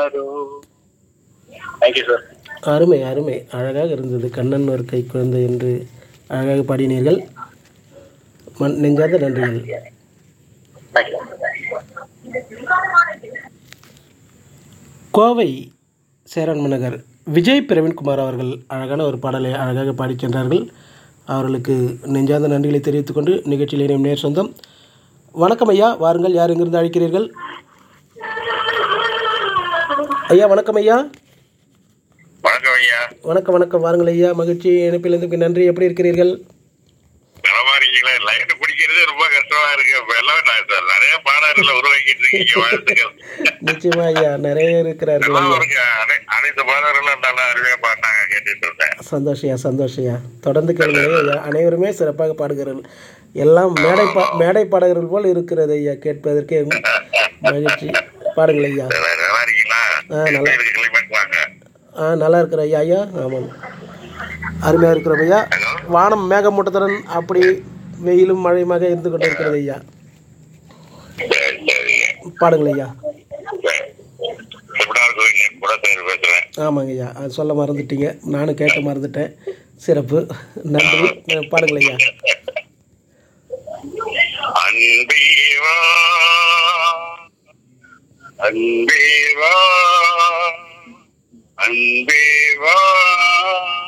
யாரோ thank you sir அருமை அருமை அழகாக இருந்தது கண்ணன் ஒரு கை குழந்தை என்று அழகாக பாடினீர்கள் மண் நெஞ்சார்ந்த நன்றிகள் தேங்க்யூ கோவை சேரன் நகர் விஜய் பிரவீன்குமார் அவர்கள் அழகான ஒரு பாடலை அழகாக பாடிச் சென்றார்கள் அவர்களுக்கு நெஞ்சார்ந்த நன்றிகளை தெரிவித்துக் கொண்டு நிகழ்ச்சியில் இணையும் நேர் சொந்தம் வணக்கம் ஐயா வாருங்கள் யார் எங்கிருந்து அழைக்கிறீர்கள் ஐயா வணக்கம் ஐயா வணக்கம் ஐயா வணக்கம் வணக்கம் வாருங்கள் ஐயா மகிழ்ச்சி இணைப்பிலிருந்து நன்றி எப்படி இருக்கிறீர்கள் நலமா இருக்கீங்களா லைன் பிடிக்கிறது ரொம்ப கஷ்டமா இருக்கு இப்ப எல்லாம் நான் சார் நிறைய பாடல்களை உருவாக்கிட்டு இருக்கீங்க வாழ்த்துக்கள் நிச்சயமா ஐயா நிறைய இருக்கிறார்கள் நல்லா ஐயா இருக்கு அனை- அனைத்து பாடல்களும் நல்லா அருமையா பாடினாங்க கேட்டுட்டு இருந்தேன் சந்தோஷயா சந்தோஷயா தொடர்ந்து கேளுங்கள் ஐயா அனைவருமே சிறப்பாக பாடுகிறார்கள் எல்லாம் மேடை பா மேடை பாடகர்கள் போல் இருக்கிறது ஐயா கேட்பதற்கே மகிழ்ச்சி பாடுங்கள் ஐயா சரி, நல்லா இருக்கீங்களா ஆ, நல்லா. எப்படி இருக்கு கிளைமேட் வாங்க ஆ நல்லா இருக்கிற ஐயா ஐயா ஆமாம் அருமையாக இருக்கிறோம் ஐயா வானம் மேகமூட்டத்துடன் அப்படி வெயிலும் மழையுமாக இருந்து கொண்டு இருக்கிறது ஐயா சரி சரிங்க பாடுங்கள் ஐயா சரி. செப்படார் கோயில் குடத்தேர் பேசுறேன் ஆமாங்க ஐயா அது சொல்ல மறந்துட்டீங்க நானும் கேட்க மறந்துட்டேன் சிறப்பு நன்றி பாடுங்கள் ஐயா அன்பேவா அன்பேவா அன்பேவா